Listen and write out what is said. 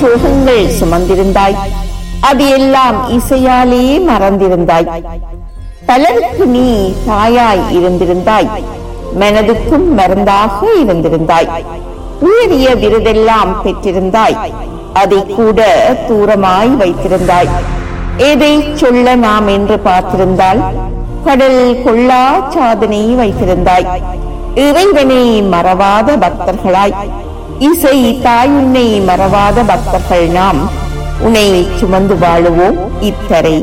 சோகங்கள் சுமந்திருந்தாய் அது எல்லாம் இசையாலே மறந்திருந்தாய் பலருக்கு நீ தாயாய் இருந்திருந்தாய் மனதுக்கும் மருந்தாக இருந்திருந்தாய் உயரிய விருதெல்லாம் பெற்றிருந்தாய் அதை கூட தூரமாய் வைத்திருந்தாய் எதை சொல்ல நாம் என்று பார்த்திருந்தால் கடல் கொள்ளா சாதனை வைத்திருந்தாய் இறைவனை மறவாத பக்தர்களாய் இசை தாயுன்னை மறவாத பக்தர்கள் நாம் உன்னை சுமந்து வாழுவோம் இத்தரை